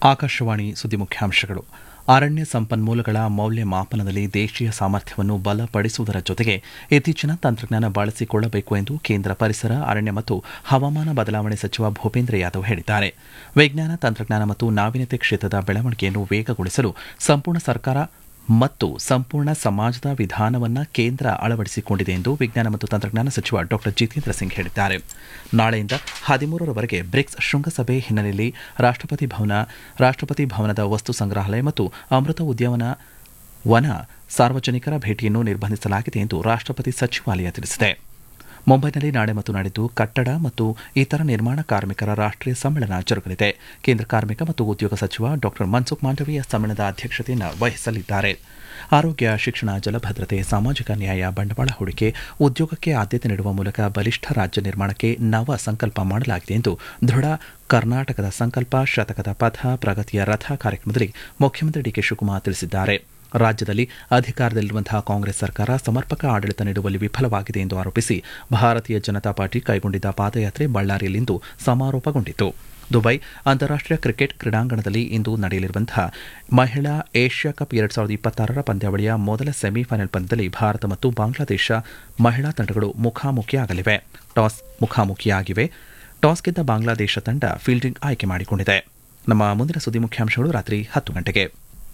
ಆಕಾಶವಾಣಿ ಸುದ್ದಿ ಮುಖ್ಯಾಂಶಗಳು ಅರಣ್ಯ ಸಂಪನ್ಮೂಲಗಳ ಮೌಲ್ಯಮಾಪನದಲ್ಲಿ ದೇಶೀಯ ಸಾಮರ್ಥ್ಯವನ್ನು ಬಲಪಡಿಸುವುದರ ಜೊತೆಗೆ ಇತ್ತೀಚಿನ ತಂತ್ರಜ್ಞಾನ ಬಳಸಿಕೊಳ್ಳಬೇಕು ಎಂದು ಕೇಂದ್ರ ಪರಿಸರ ಅರಣ್ಯ ಮತ್ತು ಹವಾಮಾನ ಬದಲಾವಣೆ ಸಚಿವ ಭೂಪೇಂದ್ರ ಯಾದವ್ ಹೇಳಿದ್ದಾರೆ ವಿಜ್ಞಾನ ತಂತ್ರಜ್ಞಾನ ಮತ್ತು ನಾವೀನ್ಯತೆ ಕ್ಷೇತ್ರದ ಬೆಳವಣಿಗೆಯನ್ನು ವೇಗಗೊಳಿಸಲು ಸಂಪೂರ್ಣ ಸರ್ಕಾರ ಮತ್ತು ಸಂಪೂರ್ಣ ಸಮಾಜದ ವಿಧಾನವನ್ನು ಕೇಂದ್ರ ಅಳವಡಿಸಿಕೊಂಡಿದೆ ಎಂದು ವಿಜ್ಞಾನ ಮತ್ತು ತಂತ್ರಜ್ಞಾನ ಸಚಿವ ಡಾ ಜಿತೇಂದ್ರ ಸಿಂಗ್ ಹೇಳಿದ್ದಾರೆ ನಾಳೆಯಿಂದ ಹದಿಮೂರರವರೆಗೆ ಬ್ರಿಕ್ಸ್ ಶೃಂಗಸಭೆ ಹಿನ್ನೆಲೆಯಲ್ಲಿ ರಾಷ್ಟ್ರಪತಿ ಭವನ ರಾಷ್ಟ್ರಪತಿ ಭವನದ ವಸ್ತು ಸಂಗ್ರಹಾಲಯ ಮತ್ತು ಅಮೃತ ಉದ್ಯಾನವನ ವನ ಸಾರ್ವಜನಿಕರ ಭೇಟಿಯನ್ನು ನಿರ್ಬಂಧಿಸಲಾಗಿದೆ ಎಂದು ರಾಷ್ಟ್ರಪತಿ ಸಚಿವಾಲಯ ತಿಳಿಸಿದೆ ಮುಂಬೈನಲ್ಲಿ ನಾಳೆ ಮತ್ತು ನಾಡಿದ್ದು ಕಟ್ಟಡ ಮತ್ತು ಇತರ ನಿರ್ಮಾಣ ಕಾರ್ಮಿಕರ ರಾಷ್ಟ್ರೀಯ ಸಮ್ಮೇಳನ ಜರುಗಲಿದೆ ಕೇಂದ್ರ ಕಾರ್ಮಿಕ ಮತ್ತು ಉದ್ಯೋಗ ಸಚಿವ ಡಾ ಮನ್ಸುಖ್ ಮಾಂಡವೀಯ ಸಮ್ಮೇಳನದ ಅಧ್ಯಕ್ಷತೆಯನ್ನು ವಹಿಸಲಿದ್ದಾರೆ ಆರೋಗ್ಯ ಶಿಕ್ಷಣ ಜಲಭದ್ರತೆ ಸಾಮಾಜಿಕ ನ್ಯಾಯ ಬಂಡವಾಳ ಹೂಡಿಕೆ ಉದ್ಯೋಗಕ್ಕೆ ಆದ್ಯತೆ ನೀಡುವ ಮೂಲಕ ಬಲಿಷ್ಠ ರಾಜ್ಯ ನಿರ್ಮಾಣಕ್ಕೆ ನವ ಸಂಕಲ್ಪ ಮಾಡಲಾಗಿದೆ ಎಂದು ದೃಢ ಕರ್ನಾಟಕದ ಸಂಕಲ್ಪ ಶತಕದ ಪಥ ಪ್ರಗತಿಯ ರಥ ಕಾರ್ಯಕ್ರಮದಲ್ಲಿ ಮುಖ್ಯಮಂತ್ರಿ ಡಿಕೆ ಶಿವಕುಮಾರ್ ತಿಳಿಸಿದ್ದಾರೆ ರಾಜ್ಯದಲ್ಲಿ ಅಧಿಕಾರದಲ್ಲಿರುವಂತಹ ಕಾಂಗ್ರೆಸ್ ಸರ್ಕಾರ ಸಮರ್ಪಕ ಆಡಳಿತ ನೀಡುವಲ್ಲಿ ವಿಫಲವಾಗಿದೆ ಎಂದು ಆರೋಪಿಸಿ ಭಾರತೀಯ ಜನತಾ ಪಾರ್ಟಿ ಕೈಗೊಂಡಿದ್ದ ಪಾದಯಾತ್ರೆ ಬಳ್ಳಾರಿಯಲ್ಲಿಂದು ಸಮಾರೋಪಗೊಂಡಿತು ದುಬೈ ಅಂತಾರಾಷ್ಟೀಯ ಕ್ರಿಕೆಟ್ ಕ್ರೀಡಾಂಗಣದಲ್ಲಿ ಇಂದು ನಡೆಯಲಿರುವಂತಹ ಮಹಿಳಾ ಏಷ್ಯಾ ಕಪ್ ಎರಡ್ ಸಾವಿರದ ಇಪ್ಪತ್ತಾರರ ಪಂದ್ಯಾವಳಿಯ ಮೊದಲ ಸೆಮಿಫೈನಲ್ ಪಂದ್ಯದಲ್ಲಿ ಭಾರತ ಮತ್ತು ಬಾಂಗ್ಲಾದೇಶ ಮಹಿಳಾ ತಂಡಗಳು ಮುಖಾಮುಖಿಯಾಗಲಿವೆ ಟಾಸ್ ಮುಖಾಮುಖಿಯಾಗಿವೆ ಟಾಸ್ ಗೆದ್ದ ಬಾಂಗ್ಲಾದೇಶ ತಂಡ ಫೀಲ್ಡಿಂಗ್ ಆಯ್ಕೆ ಮಾಡಿಕೊಂಡಿದೆ ನಮ್ಮ ಮುಂದಿನ ಸುದ್ದಿ ಮುಖ್ಯಾಂಶಗಳು ರಾತ್ರಿ ಹತ್ತು ಗಂಟೆಗೆ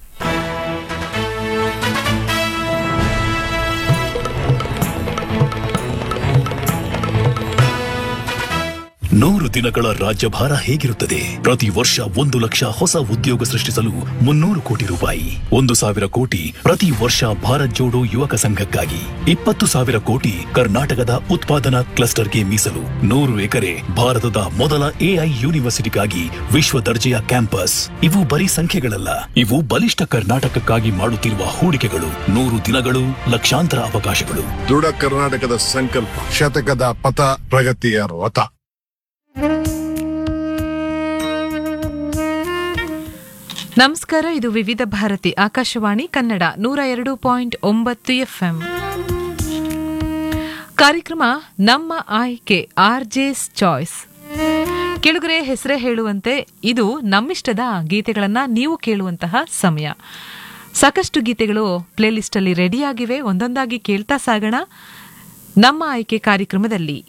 ನೂರು ದಿನಗಳ ರಾಜ್ಯಭಾರ ಹೇಗಿರುತ್ತದೆ ಪ್ರತಿ ವರ್ಷ ಒಂದು ಲಕ್ಷ ಹೊಸ ಉದ್ಯೋಗ ಸೃಷ್ಟಿಸಲು ಮುನ್ನೂರು ಕೋಟಿ ರೂಪಾಯಿ ಒಂದು ಸಾವಿರ ಕೋಟಿ ಪ್ರತಿ ವರ್ಷ ಭಾರತ್ ಜೋಡೋ ಯುವಕ ಸಂಘಕ್ಕಾಗಿ ಇಪ್ಪತ್ತು ಸಾವಿರ ಕೋಟಿ ಕರ್ನಾಟಕದ ಉತ್ಪಾದನಾ ಕ್ಲಸ್ಟರ್ಗೆ ಮೀಸಲು ನೂರು ಎಕರೆ ಭಾರತದ ಮೊದಲ ಎಐ ಯೂನಿವರ್ಸಿಟಿಗಾಗಿ ವಿಶ್ವ ದರ್ಜೆಯ ಕ್ಯಾಂಪಸ್ ಇವು ಬರೀ ಸಂಖ್ಯೆಗಳಲ್ಲ ಇವು ಬಲಿಷ್ಠ ಕರ್ನಾಟಕಕ್ಕಾಗಿ ಮಾಡುತ್ತಿರುವ ಹೂಡಿಕೆಗಳು ನೂರು ದಿನಗಳು ಲಕ್ಷಾಂತರ ಅವಕಾಶಗಳು ದೃಢ ಕರ್ನಾಟಕದ ಸಂಕಲ್ಪ ಶತಕದ ಪಥ ಪ್ರಗತಿಯ ರಥ ನಮಸ್ಕಾರ ಇದು ವಿವಿಧ ಭಾರತಿ ಆಕಾಶವಾಣಿ ಕನ್ನಡ ನೂರ ಎರಡು ಪಾಯಿಂಟ್ ಒಂಬತ್ತು ಎಫ್ಎಂ ಕಾರ್ಯಕ್ರಮ ನಮ್ಮ ಆಯ್ಕೆ ಆರ್ಜೆಸ್ ಚಾಯ್ಸ್ ಕೆಳಗರೆ ಹೆಸರೇ ಹೇಳುವಂತೆ ಇದು ನಮ್ಮಿಷ್ಟದ ಗೀತೆಗಳನ್ನ ನೀವು ಕೇಳುವಂತಹ ಸಮಯ ಸಾಕಷ್ಟು ಗೀತೆಗಳು ಪ್ಲೇಲಿಸ್ಟ್ ಅಲ್ಲಿ ರೆಡಿಯಾಗಿವೆ ಒಂದೊಂದಾಗಿ ಕೇಳ್ತಾ ಸಾಗೋಣ ನಮ್ಮ ಆಯ್ಕೆ ಕಾರ್ಯಕ್ರಮದಲ್ಲಿ